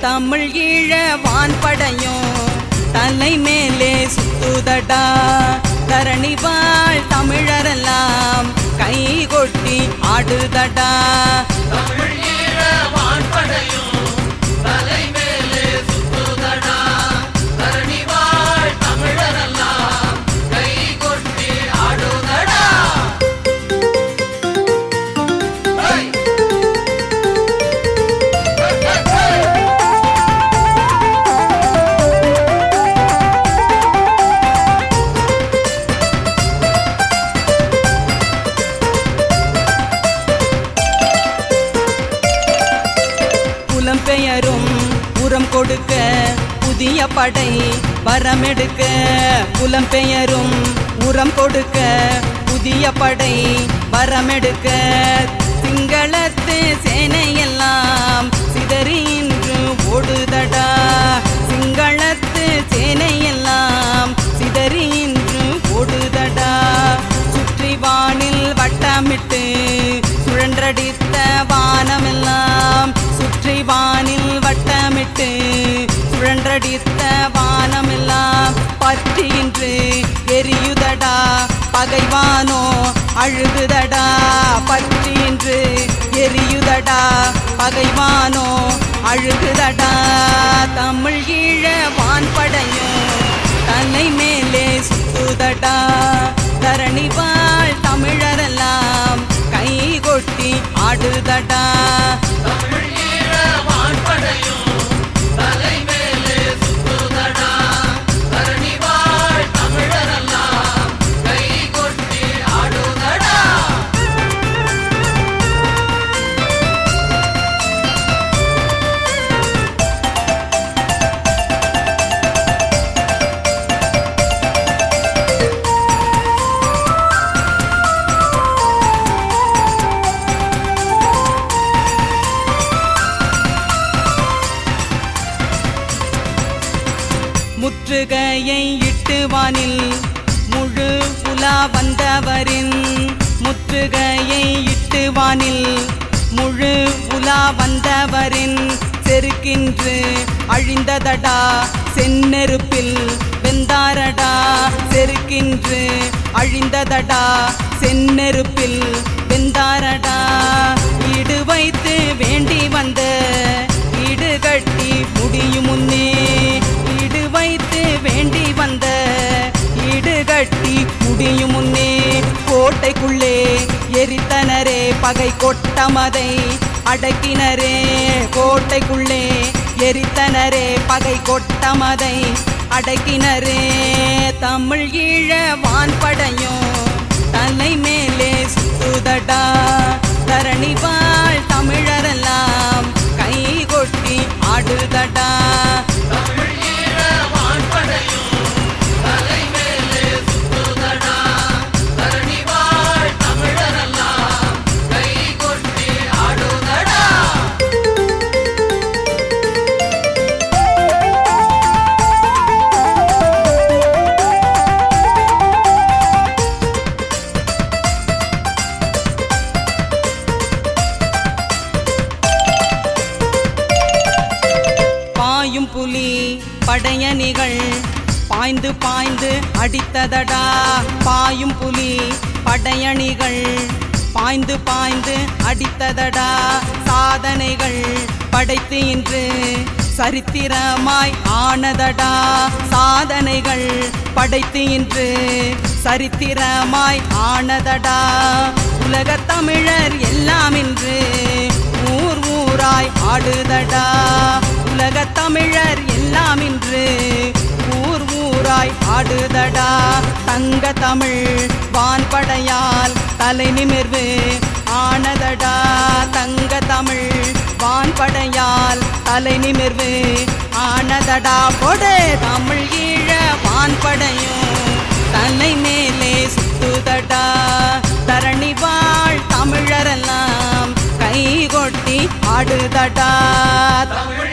தமிழ் ஈழ வான்படையும் தலை மேலே சுத்துதடா தரணி வாழ் தமிழரெல்லாம் கை கொட்டி ஆடுதடா தமிழ் ஈழ வான்படையும் தலை மேலே சுத்துதடா தரணி வாழ் தமிழரெல்லாம் கை கொட்டி ஆடுதடா ஹேய்! ஹே, ஹே, ஹே! புலம்பெயரும் உரம் கொடுக்க புதிய படை வரமெடுக்க புலம்பெயரும் உரம் கொடுக்க புதிய படை வரமெடுக்க சிங்களத்து சேனையெல்லாம் சிதறி இன்று ஓடுதடா சிங்களத்து சேனையெல்லாம் சிதறி இன்று ஓடுதடா சுற்றி வானில் வட்டமிட்டு சுழன்றடித்த வானமெல்லாம் சுற்றி வானில் வட்டமிட்டு சுழன்றடித்த வானமெல்லாம் பற்றியின்று எரியுதடா பகைவானோ அழுகுதடா பற்றியின்று எரியுதடா பகைவானோ அழுகுதடா தமிழ் ஈழ வான்படையும் தலை மேலே சுத்துதடா தரணி வாழ் தமிழரெல்லாம் கை கொட்டி ஆடுதடா தமிழ் ஈழ வான்படையும் தலை மேலே சுத்துதடா தரணி வாழ் தமிழரெல்லாம் கை கொட்டி ஆடுதடா முற்றுகையை இட்டு வானில் முழு புலா வந்தவரின் முற்றுகையை இட்டு வானில் முழு உலா வந்தவரின் செருக்கின்று அழிந்ததடா செந்நெருப்பில் வெந்தாரடா செருக்கின்று அழிந்ததடா செந்நெருப்பில் வெந்தாரடா ஈடு வைத்து வேண்டி வந்த ஈடு கட்டி முடியும் முன்னே ஈடு வைத்து வேண்டி வந்த ஈடு கட்டி முடியும் முன்னே கோட்டைக்குள்ளே எரித்தனரே பகை கொட்டமதை அடக்கினரே கோட்டைக்குள்ளே எரித்தனரே பகை கொட்டமதை அடக்கினரே தமிழ் ஈழ வான்படையும் தலை மேலே சுத்துதடா தரணி வாழ் தமிழரெல்லாம் கை கொட்டி ஆடுதடா தமிழ் ஈழ வான்படையும் தலை மேலே சுத்துதடா தரணி வாழ் தமிழரெல்லாம் கை கொட்டி ஆடுதடா பாயும் புலி படையணிகள் பாய்ந்து பாய்ந்து அடித்ததடா பாயும் புலி படையணிகள் பாய்ந்து பாய்ந்து அடித்ததடா சாதனைகள் படைத்து இன்று சரித்திரமாய் ஆனதடா சாதனைகள் படைத்து இன்று சரித்திரமாய் ஆனதடா உலகத் தமிழர் எல்லாம் இன்று ஊர் ஊராய் ஆடுதடா உலகத் தமிழர் எல்லாம் இன்று ஊர் ஊராய் ஆடுதடா தங்க தமிழ் வான்படையால் தலை நிமிர்வு ஆனதடா தங்க தமிழ் வான்படையால் தலை நிமிர்வு ஆனதடா கொடு தமிழ் ஈழ வான்படையும் தலை மேலே சுத்துதடா தரணி வாழ் தமிழரெல்லாம் கை கொட்டி ஆடுதடா தமிழ்